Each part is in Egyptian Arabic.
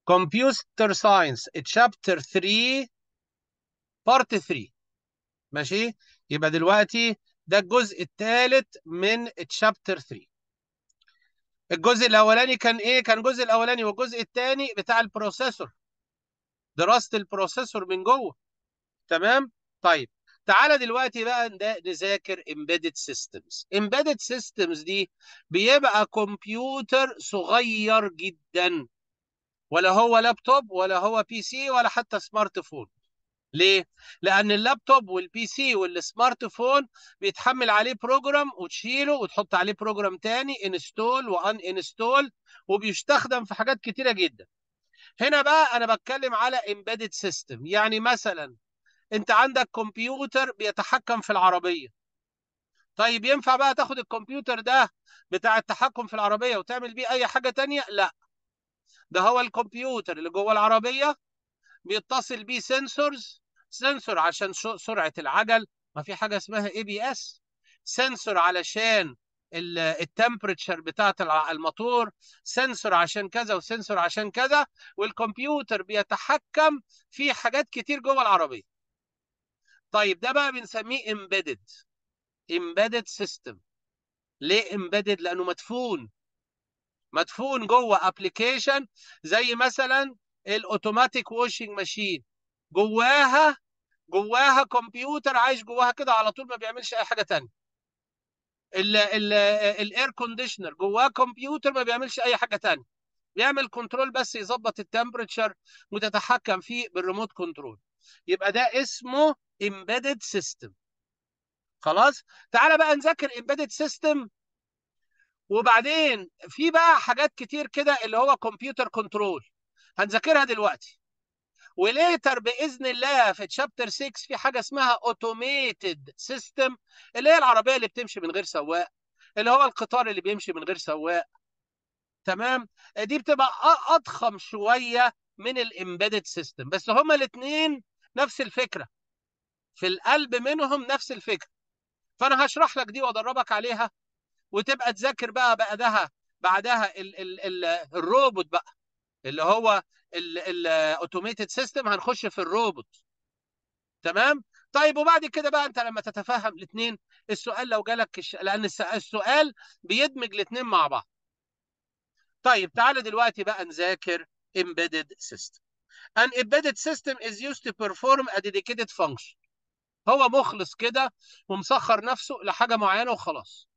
كمبيوتر ساينس تشابتر 3 بارت 3 ماشي يبقى دلوقتي ده الجزء الثالث من تشابتر 3 الجزء الاولاني كان ايه كان الجزء الاولاني والجزء الثاني بتاع البروسيسور دراسه البروسيسور من جوه تمام طيب تعالى دلوقتي بقى نذاكر embedded systems embedded systems دي بيبقى كمبيوتر صغير جدا ولا هو لابتوب ولا هو بي سي ولا حتى سمارت فون ليه؟ لأن اللابتوب والبي سي والسمارت فون بيتحمل عليه بروجرام وتشيله وتحط عليه بروجرام تاني انستول وان انستول وبيستخدم في حاجات كتيرة جدا. هنا بقى أنا بتكلم على embedded system يعني مثلا أنت عندك كمبيوتر بيتحكم في العربية. طيب ينفع بقى تاخد الكمبيوتر ده بتاع التحكم في العربية وتعمل بيه أي حاجة تانية؟ لا. ده هو الكمبيوتر اللي جوه العربية بيتصل بيه سنسورز سنسور عشان سرعه العجل ما في حاجه اسمها اي بي اس سنسور علشان التمبريتشر بتاعه الموتور سنسور عشان كذا وسنسور عشان كذا والكمبيوتر بيتحكم في حاجات كتير جوه العربيه طيب ده بقى بنسميه امبيدد امبيدد سيستم ليه امبيدد لانه مدفون مدفون جوه ابلكيشن زي مثلا الاوتوماتيك واشنج ماشين جواها جواها كمبيوتر عايش جواها كده على طول ما بيعملش اي حاجه ثانيه الاير كونديشنر جواه كمبيوتر ما بيعملش اي حاجه ثانيه بيعمل كنترول بس يظبط التمبريتشر وتتحكم فيه بالريموت كنترول يبقى ده اسمه امبيدد سيستم خلاص تعالى بقى نذاكر امبيدد سيستم وبعدين في بقى حاجات كتير كده اللي هو كمبيوتر كنترول هنذاكرها دلوقتي وليتر باذن الله في تشابتر 6 في حاجه اسمها اوتوميتد سيستم اللي هي العربيه اللي بتمشي من غير سواق اللي هو القطار اللي بيمشي من غير سواق تمام دي بتبقى اضخم شويه من الامبيدد سيستم بس هما الاثنين نفس الفكره في القلب منهم نفس الفكره فانا هشرح لك دي وادربك عليها وتبقى تذاكر بقى بعدها بعدها ال ال ال الروبوت بقى اللي هو الاوتوميتد سيستم هنخش في الروبوت تمام طيب وبعد كده بقى انت لما تتفهم الاثنين السؤال لو جالك الش... لان السؤال بيدمج الاثنين مع بعض طيب تعالى دلوقتي بقى نذاكر embedded system an embedded system is used to perform a dedicated function هو مخلص كده ومسخر نفسه لحاجه معينه وخلاص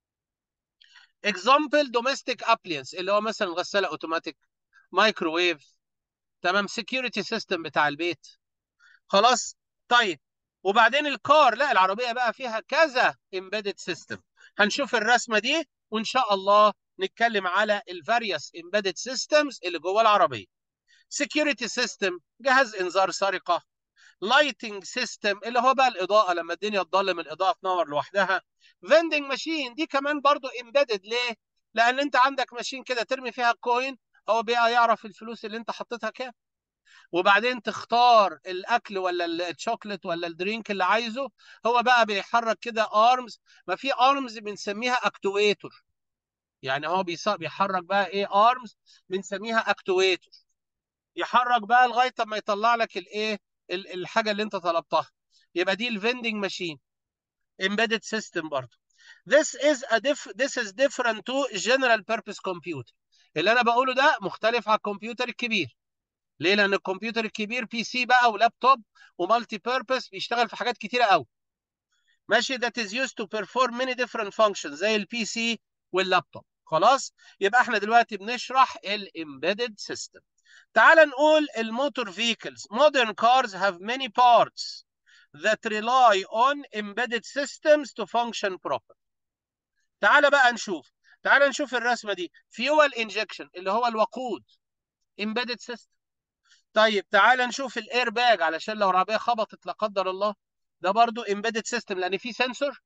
example domestic appliance اللي هو مثلا غساله اوتوماتيك مايكروويف تمام سكيورتي سيستم بتاع البيت خلاص طيب وبعدين الكار لا العربيه بقى فيها كذا امبيدد سيستم هنشوف الرسمه دي وان شاء الله نتكلم على الفاريوس امبيدد سيستمز اللي جوه العربيه سكيورتي سيستم جهاز انذار سرقه لايتنج سيستم اللي هو بقى الاضاءه لما الدنيا تضلم الاضاءه تنور لوحدها فيندنج ماشين دي كمان برضو امبيدد ليه لان انت عندك ماشين كده ترمي فيها كوين هو بقى يعرف الفلوس اللي انت حطيتها كام وبعدين تختار الاكل ولا الشوكليت ولا الدرينك اللي عايزه هو بقى بيحرك كده ارمز ما في ارمز بنسميها اكتويتور يعني هو بيحرك بقى ايه ارمز بنسميها اكتويتور يحرك بقى لغايه ما يطلع لك الايه الحاجه اللي انت طلبتها يبقى دي الفندنج ماشين embedded system برضه this is a diff this is different to general purpose computer اللي انا بقوله ده مختلف على الكمبيوتر الكبير ليه لان الكمبيوتر الكبير بي سي بقى ولابتوب ومالتي بيربس بيشتغل في حاجات كتيره قوي ماشي that is used to perform many different functions زي البي سي واللابتوب خلاص يبقى احنا دلوقتي بنشرح الامبيدد سيستم تعال نقول الموتور فيكلز modern cars have many parts that rely on embedded systems to function properly تعال بقى نشوف تعال نشوف الرسمه دي فيول انجكشن اللي هو الوقود امبيدد سيستم طيب تعال نشوف الاير باج علشان لو العربيه خبطت لا قدر الله ده برضو امبيدد سيستم لان في سنسور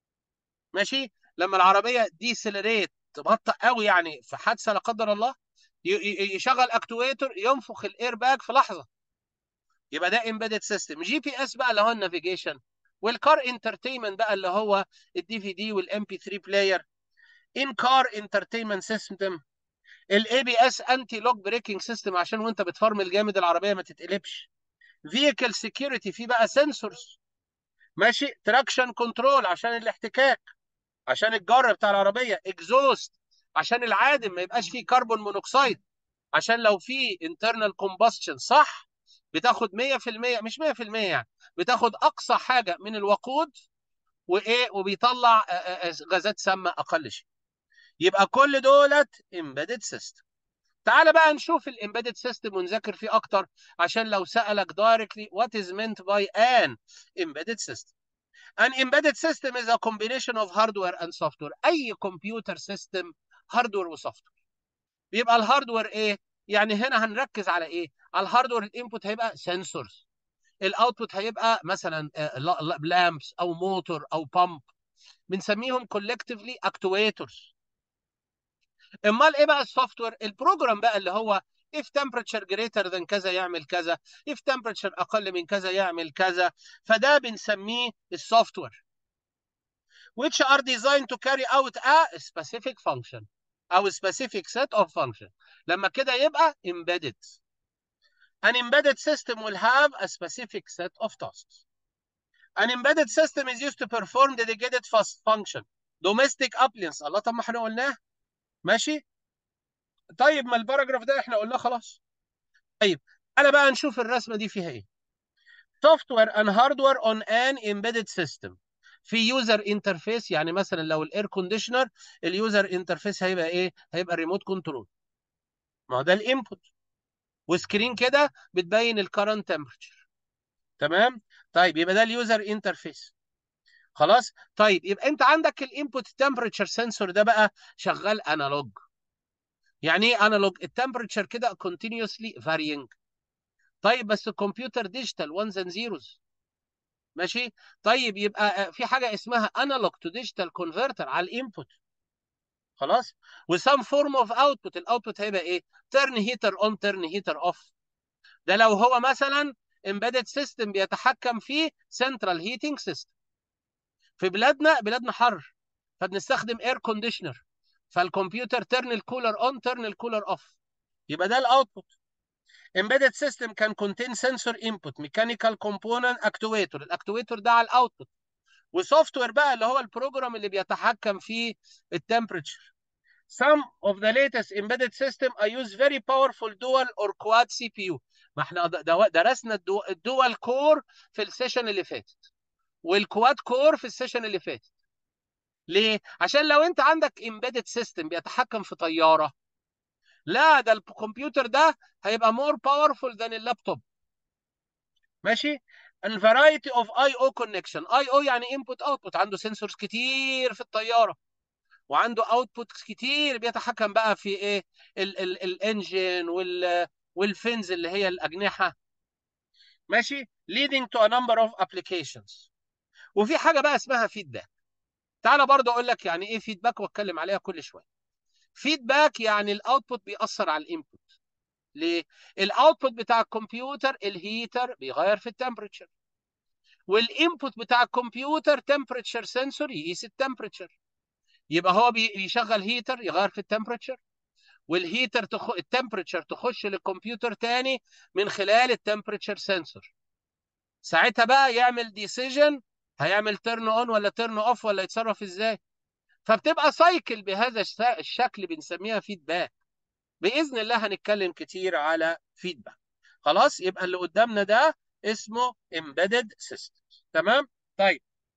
ماشي لما العربيه ديسلريت تبطأ قوي يعني في حادثه لا قدر الله يشغل اكتويتور ينفخ الاير باج في لحظه يبقى ده امبيدد سيستم جي بي اس بقى اللي هو النافيجيشن والكار انترتينمنت بقى اللي هو الدي في دي والام بي 3 بلاير ان كار انترتينمنت سيستم الاي بي اس انتي لوك بريكنج سيستم عشان وانت بتفرمل جامد العربيه ما تتقلبش فيكل سكيورتي في بقى سنسورز ماشي تراكشن كنترول عشان الاحتكاك عشان الجر بتاع العربيه اكزوست عشان العادم ما يبقاش فيه كربون مونوكسيد عشان لو في انترنال كومبشن صح بتاخد 100% مش 100% يعني بتاخد اقصى حاجه من الوقود وايه وبيطلع غازات سامه اقل شيء يبقى كل دولت امبيدد سيستم تعال بقى نشوف الامبيدد سيستم ونذاكر فيه اكتر عشان لو سالك دايركتلي what is meant by an embedded system an embedded system is a combination of hardware and software اي كمبيوتر سيستم هاردوير وسوفت بيبقى الهاردوير ايه يعني هنا هنركز على ايه على الهاردوير الانبوت هيبقى سنسورز الاوتبوت هيبقى مثلا لامبس او موتور او بامب بنسميهم كولكتيفلي اكتويتورز امال ايه بقى السوفت وير البروجرام بقى اللي هو if temperature greater than كذا يعمل كذا if temperature اقل من كذا يعمل كذا فده بنسميه السوفت وير which are designed to carry out a specific function او specific set of function لما كده يبقى embedded an embedded system will have a specific set of tasks an embedded system is used to perform dedicated function domestic appliance الله طب ما احنا قلناه ماشي طيب ما الباراجراف ده احنا قلناه خلاص طيب تعالى بقى نشوف الرسمه دي فيها ايه software and hardware on an embedded system في يوزر انترفيس يعني مثلا لو الاير كونديشنر اليوزر انترفيس هيبقى ايه هيبقى ريموت كنترول ما هو ده الانبوت وسكرين كده بتبين الكرنت تمبرتشر تمام طيب يبقى ده اليوزر انترفيس خلاص طيب يبقى انت عندك الانبوت تمبرتشر سنسور ده بقى شغال انالوج يعني ايه انالوج التمبرتشر كده continuously varying طيب بس الكمبيوتر ديجيتال وانز اند زيروز ماشي طيب يبقى في حاجه اسمها انالوج تو ديجيتال كونفرتر على الانبوت خلاص وسام فورم اوف اوتبوت الاوتبوت هيبقى ايه تيرن هيتر اون تيرن هيتر اوف ده لو هو مثلا امبيدد سيستم بيتحكم فيه سنترال هيتنج سيستم في بلادنا بلادنا حر فبنستخدم اير كونديشنر فالكمبيوتر تيرن الكولر اون تيرن الكولر اوف يبقى ده الاوتبوت embedded system can contain sensor input mechanical component actuator الاكتويتور ده على الاوتبوت وسوفت وير بقى اللي هو البروجرام اللي بيتحكم في التمبريتشر some of the latest embedded system I use very powerful dual or quad CPU ما احنا درسنا الدول كور في السيشن اللي فاتت والكواد كور في السيشن اللي فاتت ليه عشان لو انت عندك embedded system بيتحكم في طياره لا ده الكمبيوتر ده هيبقى more powerful than اللابتوب ماشي and variety of I/O connection I/O يعني input output عنده سنسورز كتير في الطيارة وعنده output كتير بيتحكم بقى في ايه الانجن وال والفينز اللي هي الأجنحة ماشي leading to a number of applications وفي حاجة بقى اسمها فيدباك تعالى برضه اقول لك يعني ايه فيدباك واتكلم عليها كل شوية فيدباك يعني الاوتبوت بيأثر على الانبوت ليه؟ الاوتبوت بتاع الكمبيوتر الهيتر بيغير في التمبريتشر والانبوت بتاع الكمبيوتر تمبريتشر سنسور يقيس التمبريتشر يبقى هو بيشغل هيتر يغير في التمبريتشر والهيتر تخ... التمبريتشر تخش للكمبيوتر تاني من خلال التمبريتشر سنسور ساعتها بقى يعمل ديسيجن هيعمل تيرن اون ولا تيرن اوف ولا يتصرف ازاي فبتبقى سايكل بهذا الشكل بنسميها فيدباك باذن الله هنتكلم كتير على فيدباك خلاص يبقى اللي قدامنا ده اسمه embedded systems تمام طيب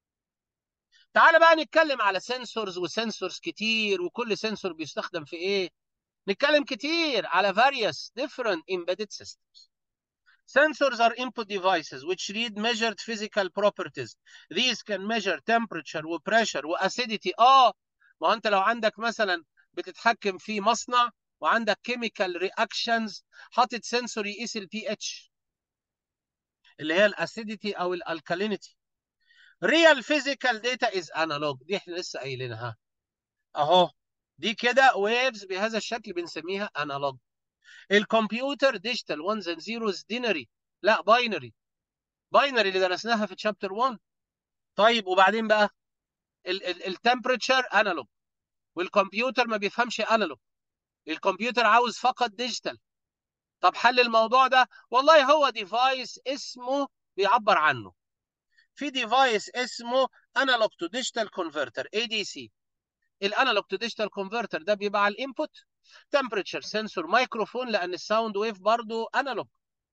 تعال بقى نتكلم على سنسورز وسنسورز كتير وكل سنسور بيستخدم في ايه نتكلم كتير على various different embedded systems Sensors are input devices which read measured physical properties. These can measure temperature وpressure وacidity. اه ما انت لو عندك مثلا بتتحكم في مصنع وعندك chemical reactions حاطط سنسور يقيس البي اتش اللي هي الاسيديتي او الالكالينيتي. Real physical data is analog دي احنا لسه قايلينها. اهو دي كده waves بهذا الشكل بنسميها analog. الكمبيوتر ديجيتال 1 اند زيروز دينري لا باينري باينري اللي درسناها في تشابتر 1 طيب وبعدين بقى التمبريتشر انالوج والكمبيوتر ما بيفهمش انالوج الكمبيوتر عاوز فقط ديجيتال طب حل الموضوع ده والله هو ديفايس اسمه بيعبر عنه في ديفايس اسمه انالوج تو ديجيتال كونفرتر اي دي سي الانالوج تو ديجيتال كونفرتر ده بيبقى على الانبوت تمبريتشر سنسور مايكروفون لان الساوند ويف برضه انالوج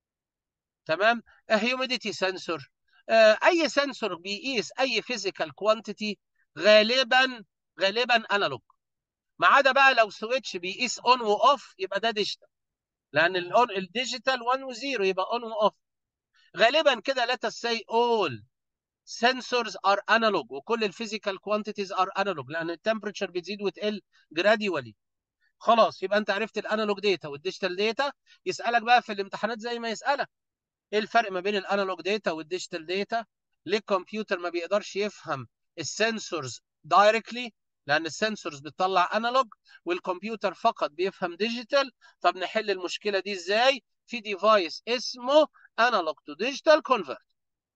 تمام هيوميديتي سنسور اي سنسور بيقيس اي فيزيكال كوانتيتي غالبا غالبا انالوج ما عدا بقى لو سويتش بيقيس اون واوف يبقى ده ديجيتال لان الاون الديجيتال 1 و0 يبقى اون واوف غالبا كده لا تسي اول sensors are analog وكل الفيزيكال quantities are analog لان التمبريتشر بتزيد وتقل gradually خلاص يبقى انت عرفت الانالوج داتا والديجيتال داتا يسالك بقى في الامتحانات زي ما يسالك ايه الفرق ما بين الانالوج داتا والديجيتال داتا ليه الكمبيوتر ما بيقدرش يفهم السنسورز دايركتلي لان السنسورز بتطلع انالوج والكمبيوتر فقط بيفهم ديجيتال طب نحل المشكله دي ازاي في ديفايس اسمه انالوج تو ديجيتال كونفرت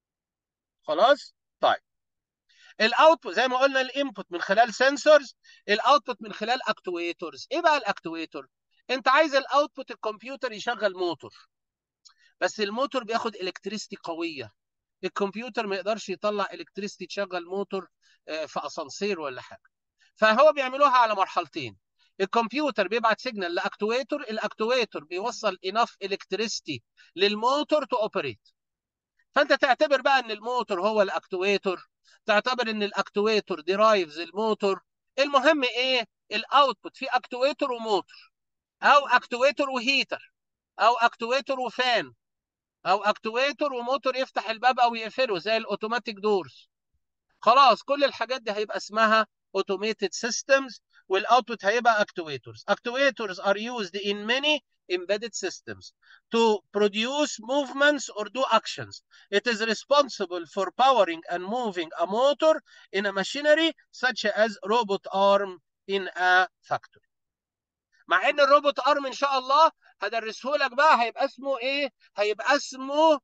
خلاص طيب الاوتبوت زي ما قلنا الانبوت من خلال سنسورز الاوتبوت من خلال اكتويتورز ايه بقى الاكتويتور انت عايز الاوتبوت الكمبيوتر يشغل موتور بس الموتور بياخد الكتريستي قويه الكمبيوتر ما يقدرش يطلع الكتريستي تشغل موتور في اسانسير ولا حاجه فهو بيعملوها على مرحلتين الكمبيوتر بيبعت سيجنال لاكتويتور الاكتويتور بيوصل اناف الكتريستي للموتور تو اوبريت فانت تعتبر بقى ان الموتور هو الاكتويتور تعتبر ان الاكتويتور ديرايفز الموتور المهم ايه الاوتبوت في اكتويتور وموتور او اكتويتور وهيتر او اكتويتور وفان او اكتويتور وموتور يفتح الباب او يقفله زي الاوتوماتيك دورز خلاص كل الحاجات دي هيبقى اسمها automated systems والاوتبوت هيبقى actuators actuators are used in many embedded systems to produce movements or do actions it is responsible for powering and moving a motor in a machinery such as robot arm in a factory مع ان الروبوت ارم ان شاء الله هدرسه لك بقى هيبقى اسمه ايه هيبقى اسمه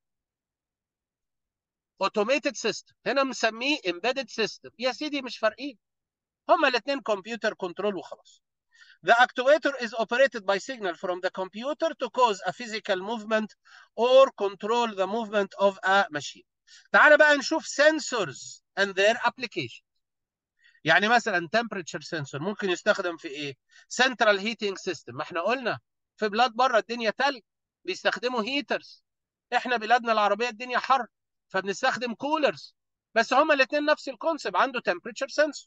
اوتوميتد سيستم هنا مسميه امبيدد سيستم يا سيدي مش فارقين هما الاثنين كمبيوتر كنترول وخلاص The actuator is operated by signal from the computer to cause a physical movement or control the movement of a machine. تعال بقى نشوف sensors and their application. يعني مثلا temperature sensor ممكن يستخدم في ايه؟ central heating system ما احنا قلنا في بلاد بره الدنيا تلج بيستخدموا هيترز احنا بلادنا العربيه الدنيا حر فبنستخدم كولرز بس هما الاثنين نفس الكونسيبت عنده temperature sensor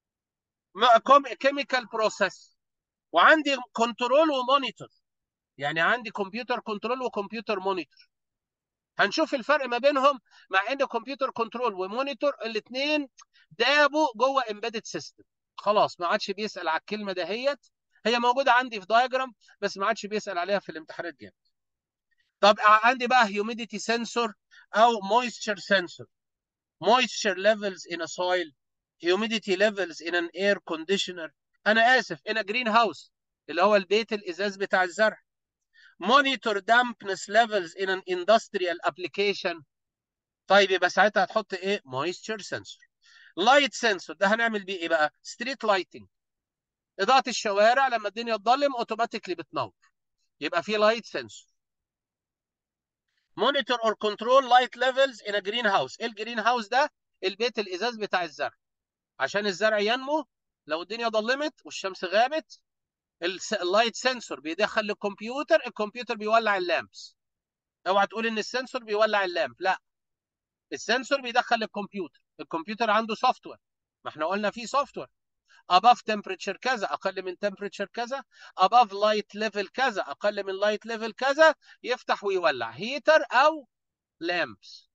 كيميكال بروسيس وعندي كنترول ومونيتور يعني عندي كمبيوتر كنترول وكمبيوتر مونيتور هنشوف الفرق ما بينهم مع ان كمبيوتر كنترول ومونيتور الاثنين دابوا جوه امبيدد سيستم خلاص ما عادش بيسال على الكلمه دهيت هي موجوده عندي في دايجرام بس ما عادش بيسال عليها في الامتحانات جامد طب عندي بقى هيوميديتي سنسور او مويستشر سنسور moisture levels in a soil humidity levels in an air conditioner انا اسف in a greenhouse اللي هو البيت الازاز بتاع الزرع monitor dampness levels in an industrial application طيب يبقى ساعتها هتحط ايه moisture sensor light sensor ده هنعمل بيه ايه بقى street lighting اضاءة الشوارع لما الدنيا تضلم اوتوماتيكلي بتنور يبقى في light sensor monitor or control light levels in a greenhouse ايه الجرين هاوس ده البيت الازاز بتاع الزرع عشان الزرع ينمو لو الدنيا ضلمت والشمس غابت اللايت سنسور بيدخل للكمبيوتر الكمبيوتر بيولع اللامبس اوعى تقول ان السنسور بيولع اللامب لا السنسور بيدخل للكمبيوتر الكمبيوتر عنده سوفت وير ما احنا قلنا في سوفت وير above temperature كذا اقل من temperature كذا above light level كذا اقل من light level كذا يفتح ويولع هيتر او لامبس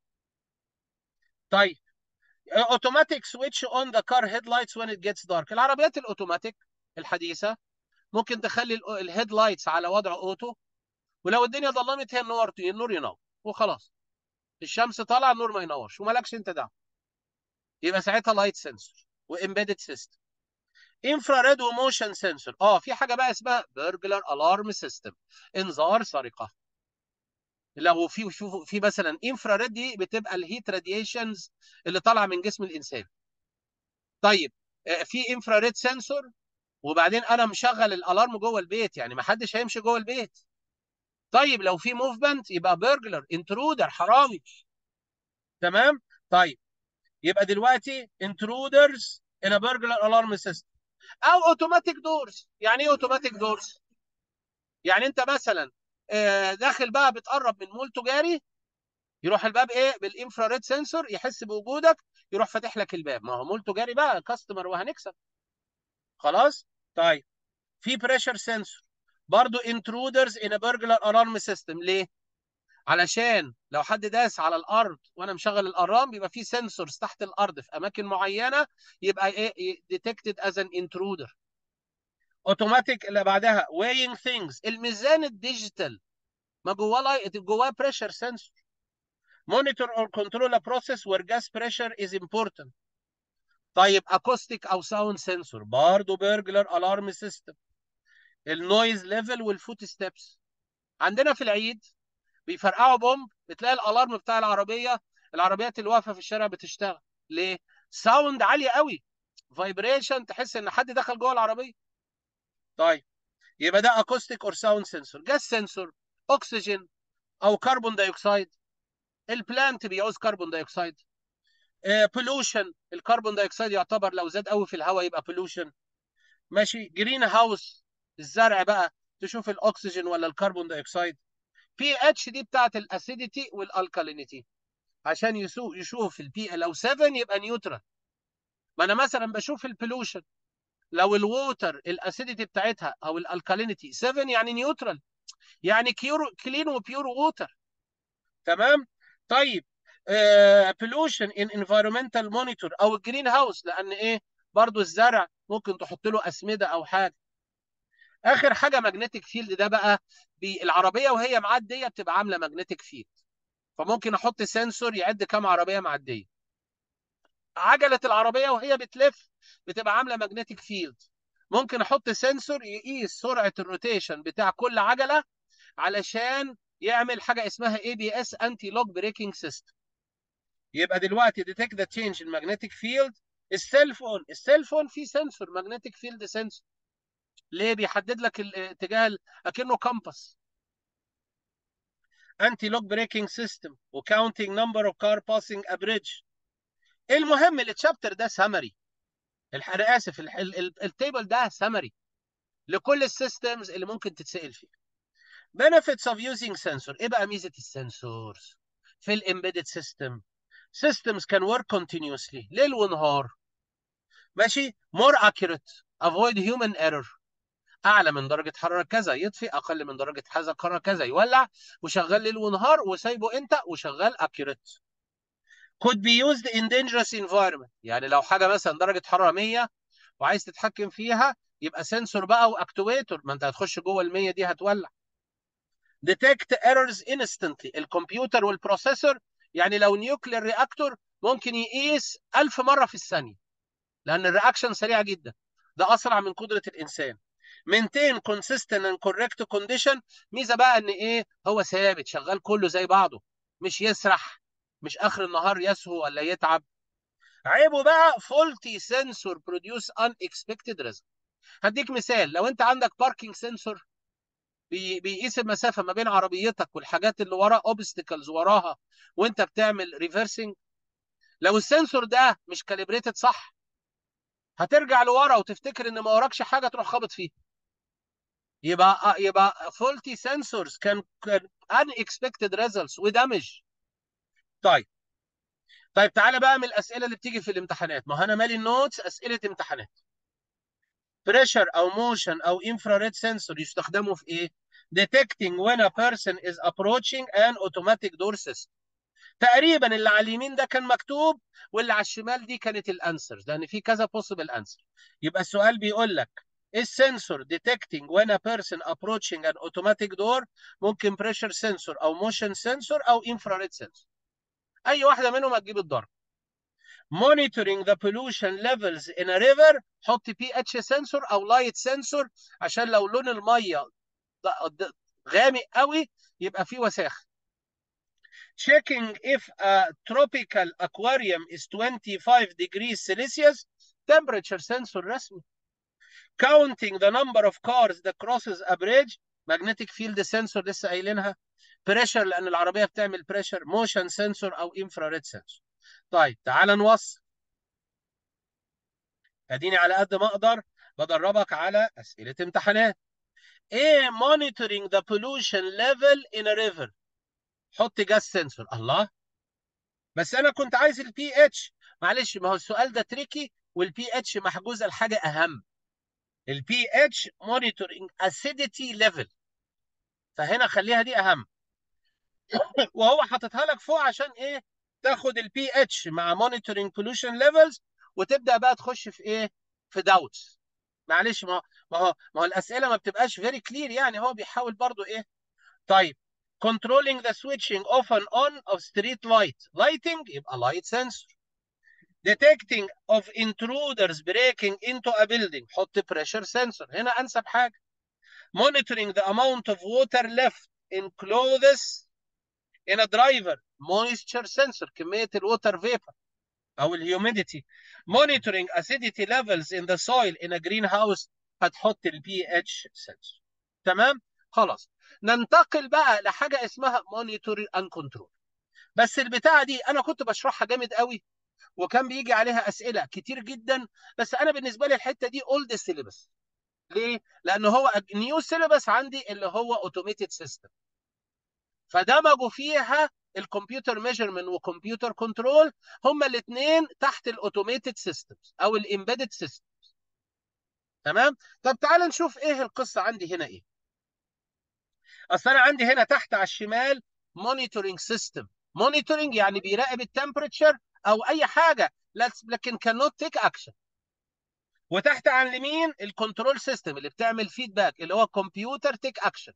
طيب automatic switch on the car headlights when it gets dark العربيات الاوتوماتيك الحديثه ممكن تخلي الهيد لايتس على وضع اوتو ولو الدنيا ظلمت هي النور النور ينور وخلاص الشمس طالعه النور ما ينورش ومالكش انت دعوه يبقى ساعتها لايت سنسور وامبيدد سيستم انفراريد وموشن سنسور اه في حاجه بقى اسمها بيرجلر الارم سيستم انذار سرقه لو في شوفوا في مثلا انفراريد دي بتبقى الهيت راديشنز اللي طالعه من جسم الانسان طيب في انفراريد سنسور وبعدين انا مشغل الالارم جوه البيت يعني ما حدش هيمشي جوه البيت طيب لو في موفمنت يبقى بيرجلر انترودر حرامي تمام طيب يبقى دلوقتي انترودرز ان بيرجلر الارم سيستم او اوتوماتيك دورز يعني ايه اوتوماتيك دورز يعني انت مثلا داخل بقى بتقرب من مول تجاري يروح الباب ايه بالانفراريد سنسور يحس بوجودك يروح فاتح لك الباب ما هو مول تجاري بقى كاستمر وهنكسب خلاص طيب في بريشر سنسور برضو انترودرز ان بيرجلر الارم سيستم ليه علشان لو حد داس على الارض وانا مشغل الارام بيبقى في سنسورز تحت الارض في اماكن معينه يبقى ايه ديتكتد از ان انترودر اوتوماتيك اللي بعدها weighing things الميزان الديجيتال ما جواه لايت جواه بريشر سنسور monitor or control a process where gas pressure is important طيب اكوستيك او ساوند سنسور برضه بيرجلر الارم سيستم النويز ليفل والفوت ستيبس عندنا في العيد بيفرقعوا بومب بتلاقي الالارم بتاع العربيه العربيات اللي واقفه في الشارع بتشتغل ليه ساوند عاليه قوي فايبريشن تحس ان حد دخل جوه العربيه طيب يبقى ده اكوستيك اور ساوند سنسور جاز سنسور اكسجين او كربون دايوكسيد البلانت بيعوز كربون دايوكسيد بولوشن الكربون دايوكسيد يعتبر لو زاد قوي في الهواء يبقى بولوشن ماشي جرين هاوس الزرع بقى تشوف الاكسجين ولا الكربون دايوكسيد بي اتش دي بتاعت الاسيديتي والالكالينيتي عشان يسوق يشوف البي لو 7 يبقى نيوترال ما انا مثلا بشوف البولوشن لو الووتر الاسيديتي بتاعتها او الالكالينيتي 7 يعني نيوترال يعني كيور كلين وبيور ووتر تمام طيب بولوشن ان انفيرمنتال مونيتور او الجرين هاوس لان ايه برضو الزرع ممكن تحط له اسمده او حاجه اخر حاجه ماجنتيك فيلد ده بقى العربيه وهي معديه بتبقى عامله ماجنتيك فيلد فممكن احط سنسور يعد كام عربيه معديه عجله العربيه وهي بتلف بتبقى عامله ماجنتيك فيلد ممكن احط سنسور يقيس سرعه الروتيشن بتاع كل عجله علشان يعمل حاجه اسمها اي بي اس انتي لوك بريكنج سيستم يبقى دلوقتي ديتكت ذا تشينج ان ماجنتيك فيلد السيل فون السيل فون فيه سنسور ماجنتيك فيلد سنسور ليه بيحدد لك الاتجاه اكنه كامبس انتي لوك بريكنج سيستم وكاونتنج نمبر اوف كار باسنج ا بريدج المهم التشابتر ده سمري انا اسف التيبل ده سمري لكل السيستمز اللي ممكن تتسال فيها benefits of using sensor ايه بقى ميزه السنسورز في الامبيدد سيستم systems can work continuously ليل ونهار ماشي more accurate avoid human error اعلى من درجه حراره كذا يطفي اقل من درجه حراره كذا يولع وشغال ليل ونهار وسايبه انت وشغال accurate could be used in dangerous environment يعني لو حاجه مثلا درجه حراره 100 وعايز تتحكم فيها يبقى سنسور بقى واكتويتور ما انت هتخش جوه ال 100 دي هتولع detect errors instantly الكمبيوتر والبروسيسور يعني لو نيوكلير رياكتور ممكن يقيس 1000 مره في الثانيه لان الرياكشن سريعه جدا ده اسرع من قدره الانسان maintain consistent and correct condition ميزه بقى ان ايه هو ثابت شغال كله زي بعضه مش يسرح مش اخر النهار يسهو ولا يتعب عيبه بقى faulty sensor produce unexpected result هديك مثال لو انت عندك باركينج سنسور بيقيس المسافه ما بين عربيتك والحاجات اللي وراها اوبستكلز وراها وانت بتعمل ريفرسنج لو السنسور ده مش كاليبريتد صح هترجع لورا وتفتكر ان ما وراكش حاجه تروح خابط فيه يبقى يبقى faulty sensors can, can unexpected results ودمج طيب طيب تعالى بقى من الاسئله اللي بتيجي في الامتحانات ما انا مالي النوتس اسئله امتحانات بريشر او موشن او انفراريد سنسور يستخدموا في ايه detecting when a person is approaching an automatic door system تقريبا اللي على اليمين ده كان مكتوب واللي على الشمال دي كانت الانسرز لان في كذا possible answer يبقى السؤال بيقول لك السنسور detecting when a person approaching an automatic door ممكن pressure sensor او motion sensor او infrared sensor اي واحده منهم هتجيب الضرب monitoring the pollution levels in a river حط بي اتش سنسور او لايت سنسور عشان لو لون الميه غامق قوي يبقى فيه وساخه checking if a tropical aquarium is 25 degrees Celsius temperature sensor رسمي counting the number of cars that crosses a bridge magnetic field sensor لسه قايلينها بريشر لان العربيه بتعمل بريشر موشن سنسور او انفراريد سنسور طيب تعال نوصل اديني على قد ما اقدر بدربك على اسئله امتحانات ايه monitoring the pollution level in a river حط جاز سنسور الله بس انا كنت عايز البي اتش معلش ما هو السؤال ده تريكي والبي اتش محجوزه لحاجه اهم البي اتش monitoring acidity level فهنا خليها دي اهم وهو حاططها لك فوق عشان ايه تاخد البي اتش مع monitoring pollution levels وتبدا بقى تخش في ايه في داوتس معلش ما ما هو ما هو الاسئله ما بتبقاش فيري كلير يعني هو بيحاول برضو ايه طيب controlling the switching off and on of street light lighting يبقى light sensor detecting of intruders breaking into a building حط pressure sensor هنا انسب حاجه monitoring the amount of water left in clothes in a driver moisture sensor كميه الووتر vapor او الهيوميديتي monitoring acidity levels in the soil in a greenhouse هتحط البي اتش sensor تمام خلاص ننتقل بقى لحاجه اسمها monitor and control بس البتاعه دي انا كنت بشرحها جامد قوي وكان بيجي عليها اسئله كتير جدا بس انا بالنسبه لي الحته دي اولد سيلبس ليه؟ لان هو نيو سيلبس عندي اللي هو اوتوميتد سيستم فدمجوا فيها الكمبيوتر ميجرمنت وكمبيوتر كنترول هما الاثنين تحت الاوتوميتد سيستمز او الامبيدد سيستمز تمام طب تعال نشوف ايه القصه عندي هنا ايه اصل انا عندي هنا تحت على الشمال مونيتورنج سيستم مونيتورنج يعني بيراقب التمبريتشر او اي حاجه لكن كانوت تيك اكشن وتحت على اليمين الكنترول سيستم اللي بتعمل فيدباك اللي هو كمبيوتر تيك اكشن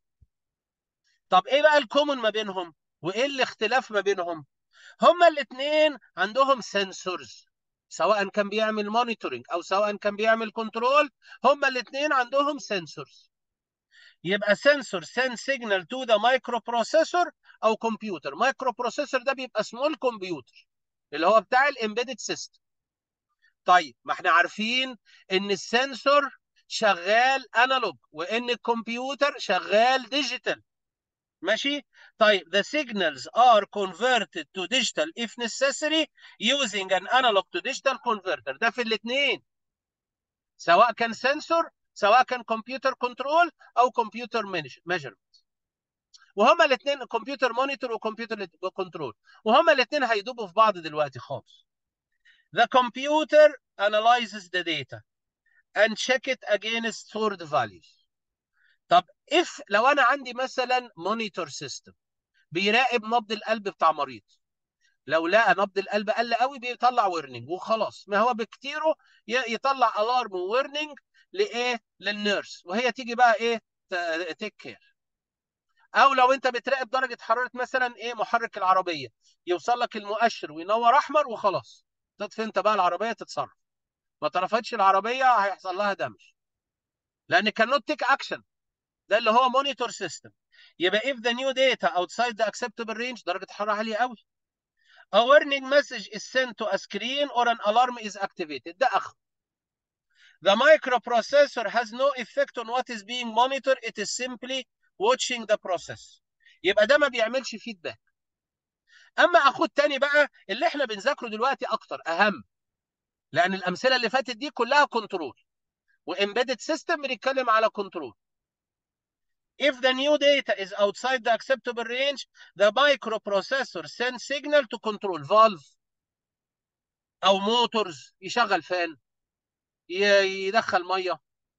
طب ايه بقى الكومن ما بينهم وايه الاختلاف ما بينهم هما الاثنين عندهم سنسورز سواء كان بيعمل مونيتورنج او سواء كان بيعمل كنترول هما الاثنين عندهم سنسورز يبقى سنسور سند سيجنال تو ذا مايكرو بروسيسور او كمبيوتر مايكرو بروسيسور ده بيبقى سمول كمبيوتر اللي هو بتاع الامبيدد سيستم طيب ما احنا عارفين ان السنسور شغال انالوج وان الكمبيوتر شغال ديجيتال ماشي طيب the signals are converted to digital if necessary using an analog to digital converter ده في الاثنين سواء كان سنسور سواء كان كمبيوتر كنترول او كمبيوتر ميجرمنت وهما الاثنين كمبيوتر مونيتور وكمبيوتر كنترول وهما الاثنين هيدوبوا في بعض دلوقتي خالص The computer analyzes the data and check it against stored values. طب if لو انا عندي مثلا مونيتور سيستم بيراقب نبض القلب بتاع مريض لو لقى نبض القلب قل قوي بيطلع ويرنينج وخلاص ما هو بكتيره يطلع الارم ويرنينج لايه للنيرس وهي تيجي بقى ايه تيك كير او لو انت بتراقب درجه حراره مثلا ايه محرك العربيه يوصل لك المؤشر وينور احمر وخلاص تطفي انت بقى العربيه تتصرف ما طرفتش العربيه هيحصل لها دمج لان كان نوت تيك اكشن ده اللي هو مونيتور سيستم يبقى if the new data outside the acceptable range درجه حراره عاليه قوي a warning message is sent to a screen or an alarm is activated ده اخر the microprocessor has no effect on what is being monitored it is simply watching the process يبقى ده ما بيعملش فيدباك اما اخد تاني بقى اللي احنا بنذاكره دلوقتي اكتر اهم لان الامثله اللي فاتت دي كلها كنترول وامبيدد سيستم بنتكلم على كنترول If the new data is outside the acceptable range, the microprocessor sends signal to control valve أو motors يشغل فان يدخل مية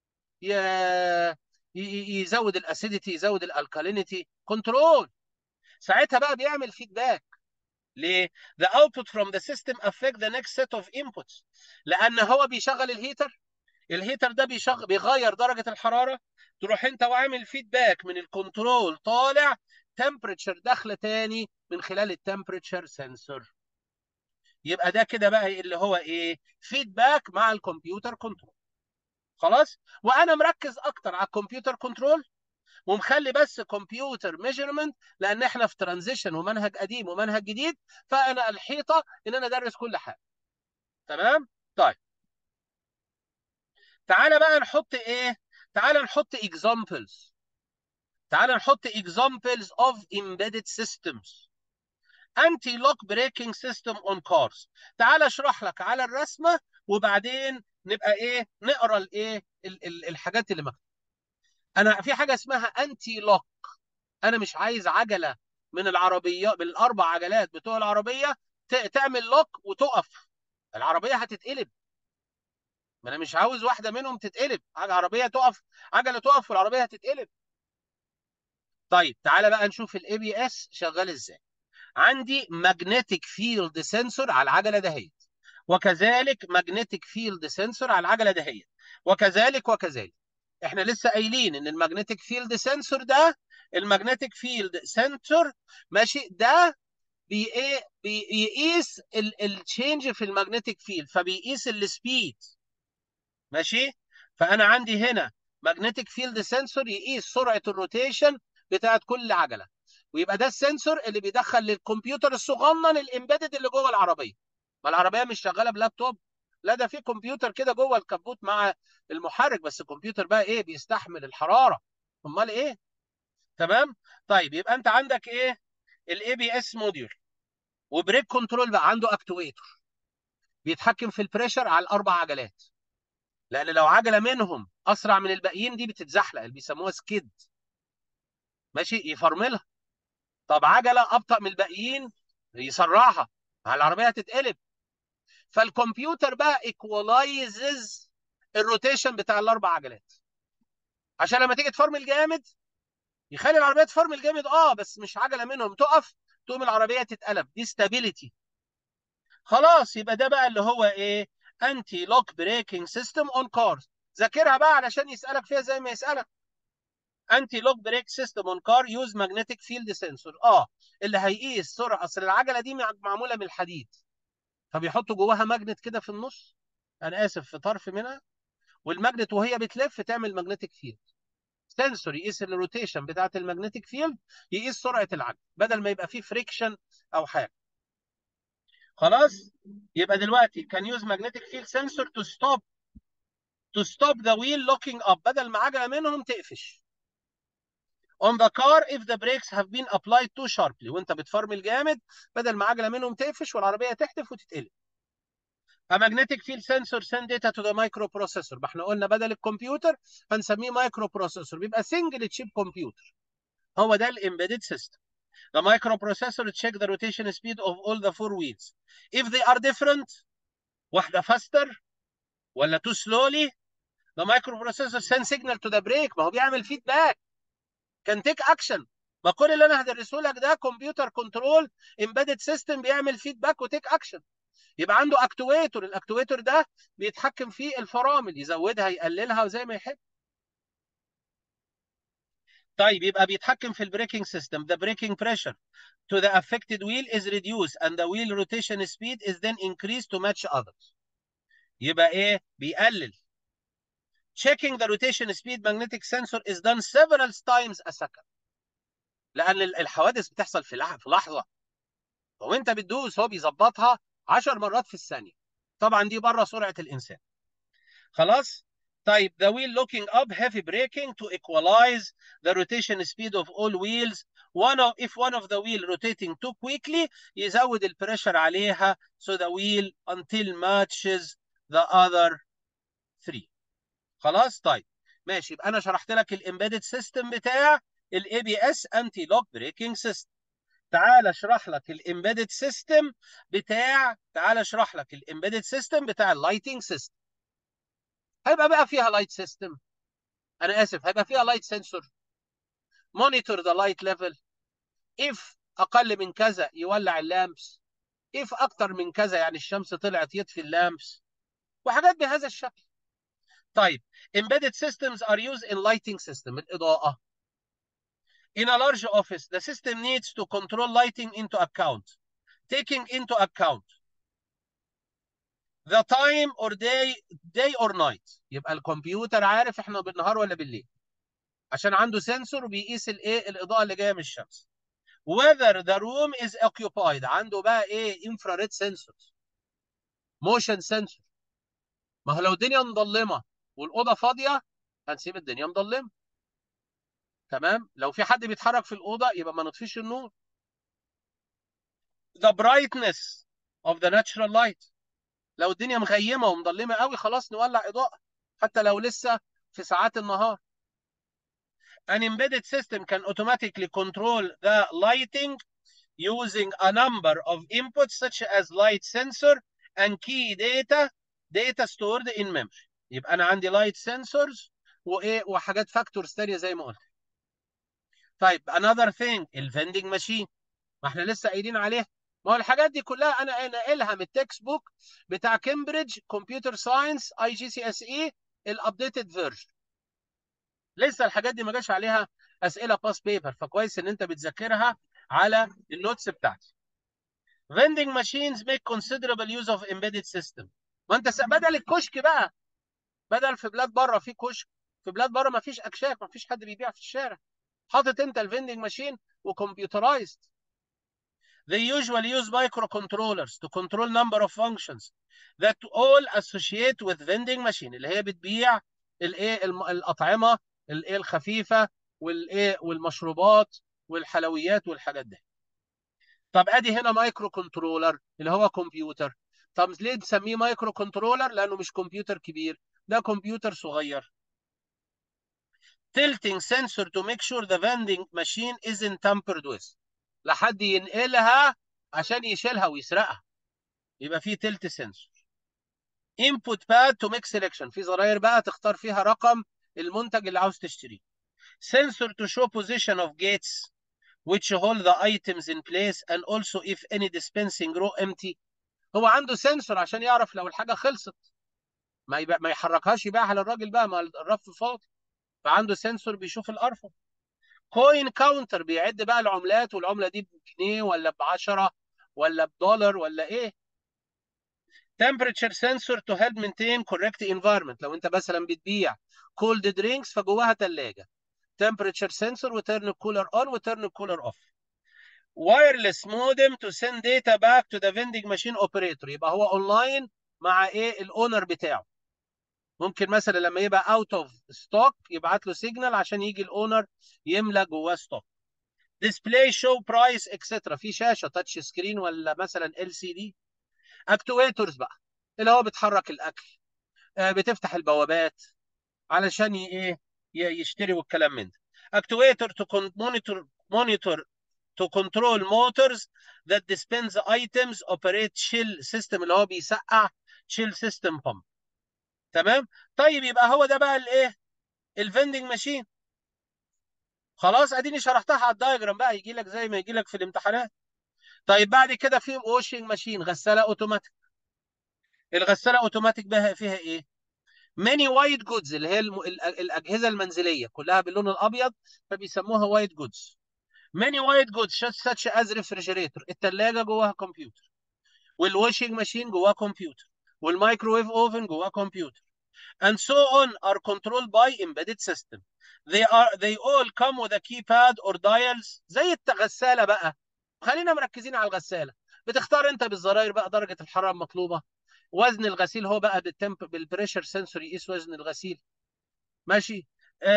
يزود الاسيديتي يزود الالكالينيتي كنترول ساعتها بقى بيعمل فيدباك ليه؟ The output from the system affect the next set of inputs لأن هو بيشغل الهيتر الهيتر ده بيشغل بيغير درجة الحرارة تروح انت وعامل فيدباك من الكنترول طالع تمبريتشر داخله تاني من خلال التمبريتشر سنسور يبقى ده كده بقى اللي هو ايه فيدباك مع الكمبيوتر كنترول خلاص وانا مركز اكتر على الكمبيوتر كنترول ومخلي بس كمبيوتر ميجرمنت لان احنا في ترانزيشن ومنهج قديم ومنهج جديد فانا الحيطه ان انا ادرس كل حاجه تمام طيب تعالى بقى نحط ايه تعالى نحط examples تعالى نحط examples of embedded systems anti lock braking system on cars تعالى اشرح لك على الرسمه وبعدين نبقى ايه نقرا الايه ال- ال- الحاجات اللي مكتوبه انا في حاجه اسمها انتي لوك انا مش عايز عجله من العربيه بالاربع عجلات بتوع العربيه ت- تعمل لوك وتقف العربيه هتتقلب ما انا مش عاوز واحده منهم تتقلب حاجه عربيه تقف عجله تقف والعربيه هتتقلب طيب تعالى بقى نشوف الاي بي اس شغال ازاي عندي ماجنتيك فيلد سنسور على العجله دهيت وكذلك ماجنتيك فيلد سنسور على العجله دهيت وكذلك وكذلك احنا لسه قايلين ان الماجنتيك فيلد سنسور ده الماجنتيك فيلد سنسور ماشي ده بي ايه بيقيس التشينج في الماجنتيك فيلد فبيقيس السبيد ماشي فانا عندي هنا ماجنتيك فيلد سنسور يقيس سرعه الروتيشن بتاعت كل عجله ويبقى ده السنسور اللي بيدخل للكمبيوتر الصغنن الامبيدد اللي جوه العربيه ما العربيه مش شغاله بلابتوب لا ده في كمبيوتر كده جوه الكبوت مع المحرك بس الكمبيوتر بقى ايه بيستحمل الحراره امال ايه تمام طيب يبقى انت عندك ايه الاي بي اس موديول وبريك كنترول بقى عنده اكتويتر بيتحكم في البريشر على الاربع عجلات لان لو عجله منهم اسرع من الباقيين دي بتتزحلق اللي بيسموها سكيد ماشي يفرملها طب عجله ابطا من الباقيين يسرعها على العربيه هتتقلب فالكمبيوتر بقى ايكولايزز الروتيشن بتاع الاربع عجلات عشان لما تيجي تفرمل جامد يخلي العربيه تفرمل جامد اه بس مش عجله منهم تقف تقوم العربيه تتقلب دي ستابيليتي خلاص يبقى ده بقى اللي هو ايه انتي لوك بريكنج سيستم اون كارز ذاكرها بقى علشان يسالك فيها زي ما يسالك انتي لوك بريك سيستم اون كار يوز ماجنتيك فيلد سنسور اه اللي هيقيس سرعه اصل العجله دي معموله من الحديد فبيحطوا جواها ماجنت كده في النص انا اسف في طرف منها والماجنت وهي بتلف تعمل ماجنتيك فيلد سنسور يقيس الروتيشن بتاعت الماجنتيك فيلد يقيس سرعه العجله بدل ما يبقى فيه فريكشن او حاجه خلاص يبقى دلوقتي كان يوز ماجنتيك فيلد سنسور تو ستوب تو ستوب ذا ويل لوكينج اب بدل ما عجله منهم تقفش on the car if the brakes have been applied too sharply وانت بتفرمل جامد بدل ما عجله منهم تقفش والعربيه تحدف وتتقلب A magnetic field sensor send data to the microprocessor ما احنا قلنا بدل الكمبيوتر هنسميه مايكرو بروسيسور بيبقى سنجل تشيب كمبيوتر هو ده الامبيدد سيستم The microprocessor check the rotation speed of all the four wheels. If they are different, واحدة faster ولا too slowly, the microprocessor send signal to the brake. ما هو بيعمل فيدباك. Can take action. ما كل اللي انا هدرسه لك ده كمبيوتر كنترول امبيدد سيستم بيعمل فيدباك وتيك اكشن. يبقى عنده اكتويتور، الاكتويتور ده بيتحكم في الفرامل يزودها يقللها زي ما يحب. طيب يبقى بيتحكم في البريكنج سيستم the braking pressure to the affected wheel is reduced and the wheel rotation speed is then increased to match others يبقى ايه بيقلل checking the rotation speed magnetic sensor is done several times a second لان الحوادث بتحصل في في لحظه وانت بتدوس هو بيظبطها 10 مرات في الثانيه طبعا دي بره سرعه الانسان خلاص طيب the wheel looking up heavy braking to equalize the rotation speed of all wheels one of if one of the wheel rotating too quickly يزود البريشر عليها so the wheel until matches the other three خلاص طيب ماشي يبقى انا شرحت لك الامبيدد سيستم بتاع الاي بي اس انتي لوك بريكنج سيستم تعال اشرح لك الامبيدد سيستم بتاع تعال اشرح لك الامبيدد سيستم بتاع اللايتنج سيستم هيبقى بقى فيها لايت سيستم انا اسف هيبقى فيها لايت سنسور مونيتور ذا لايت ليفل اف اقل من كذا يولع اللامبس اف اكتر من كذا يعني الشمس طلعت يطفي اللامبس وحاجات بهذا الشكل طيب embedded systems are used in lighting system الاضاءه in a large office the system needs to control lighting into account taking into account the time or day day or night يبقى الكمبيوتر عارف احنا بالنهار ولا بالليل عشان عنده سنسور بيقيس الايه الاضاءه اللي جايه من الشمس whether the room is occupied عنده بقى ايه infrared sensors motion sensor ما هو لو الدنيا مظلمه والاوضه فاضيه هنسيب الدنيا مظلمه تمام لو في حد بيتحرك في الاوضه يبقى ما نطفيش النور the brightness of the natural light لو الدنيا مغيمه ومظلمه قوي خلاص نولع اضاءه حتى لو لسه في ساعات النهار an embedded system can automatically control the lighting using a number of inputs such as light sensor and key data data stored in memory يبقى انا عندي light sensors وايه وحاجات فاكتورز ثانيه زي ما قلت طيب another thing الفندنج ماشين ما احنا لسه قايلين عليها ما هو الحاجات دي كلها انا ناقلها من التكست بوك بتاع كامبريدج كمبيوتر ساينس اي جي سي اس اي الابديتد فيرجن لسه الحاجات دي ما جاش عليها اسئله باس بيبر فكويس ان انت بتذاكرها على النوتس بتاعتي vending machines make considerable use of embedded system ما انت بدل الكشك بقى بدل في بلاد بره في كشك في بلاد بره ما فيش اكشاك ما فيش حد بيبيع في الشارع حاطط انت الفندنج ماشين وكمبيوترايزد They usually use microcontrollers to control number of functions that all associate with vending machine اللي هي بتبيع الايه الاطعمه الايه الخفيفه والايه والمشروبات والحلويات والحاجات دي طب ادي هنا مايكرو كنترولر اللي هو كمبيوتر طب ليه بنسميه مايكرو كنترولر لانه مش كمبيوتر كبير ده كمبيوتر صغير tilting sensor to make sure the vending machine isn't tampered with لحد ينقلها عشان يشيلها ويسرقها يبقى في تلت سنسور input pad to make selection في زراير بقى تختار فيها رقم المنتج اللي عاوز تشتريه sensor to show position of gates which hold the items in place and also if any dispensing row empty هو عنده سنسور عشان يعرف لو الحاجه خلصت ما يبقى ما يحركهاش يبيعها للراجل بقى ما الرف فاضي فعنده سنسور بيشوف الارفف كوين كاونتر بيعد بقى العملات والعمله دي بجنيه ولا ب 10 ولا بدولار ولا ايه temperature sensor to help maintain correct environment لو انت مثلا بتبيع cold drinks فجواها ثلاجه temperature sensor وترن الكولر on وترن الكولر off wireless modem to send data back to the vending machine operator يبقى هو اونلاين مع ايه الاونر بتاعه ممكن مثلا لما يبقى اوت اوف ستوك يبعت له سيجنال عشان يجي الاونر يملى جواه ستوك ديسبلاي شو برايس اكسترا في شاشه تاتش سكرين ولا مثلا ال سي دي اكتويتورز بقى اللي هو بتحرك الاكل آه بتفتح البوابات علشان ايه يشتري والكلام من ده اكتويتور تو مونيتور مونيتور to control motors that dispense items operate chill system اللي هو بيسقع chill system pump تمام طيب يبقى هو ده بقى الايه الفندنج ماشين خلاص اديني شرحتها على الدايجرام بقى يجي لك زي ما يجي لك في الامتحانات طيب بعد كده في واشنج ماشين غساله اوتوماتيك الغساله اوتوماتيك بقى فيها ايه ماني وايت جودز اللي هي الم... الاجهزه المنزليه كلها باللون الابيض فبيسموها وايت جودز ماني وايت جودز such as refrigerator الثلاجه جواها كمبيوتر والواشنج ماشين جواها كمبيوتر والمايكرويف اوفن جواها كمبيوتر and so on are controlled by embedded system they are they all come with a keypad or dials زي الغساله بقى خلينا مركزين على الغساله بتختار انت بالزراير بقى درجه الحراره المطلوبه وزن الغسيل هو بقى بالتمب بالبريشر سنسور يقيس وزن الغسيل ماشي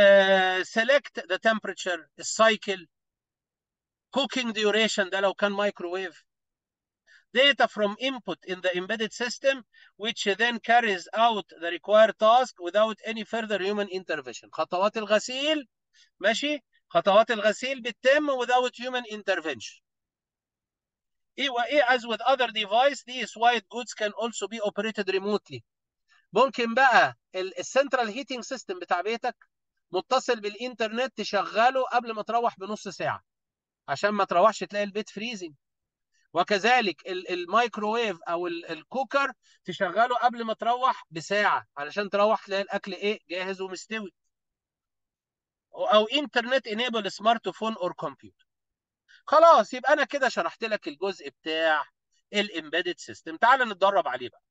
سيلكت ذا تمبريتشر السايكل cooking duration ده لو كان مايكروويف data from input in the embedded system which then carries out the required task without any further human intervention خطوات الغسيل ماشي خطوات الغسيل بتتم without human intervention ايه وايه as with other device these white goods can also be operated remotely ممكن بقى السنترال هيتنج سيستم بتاع بيتك متصل بالانترنت تشغله قبل ما تروح بنص ساعه عشان ما تروحش تلاقي البيت فريزنج وكذلك الميكروويف او الكوكر تشغله قبل ما تروح بساعه علشان تروح تلاقي الاكل ايه جاهز ومستوي او انترنت انيبل سمارت فون اور كمبيوتر خلاص يبقى انا كده شرحت لك الجزء بتاع الامبيدد سيستم تعال نتدرب عليه بقى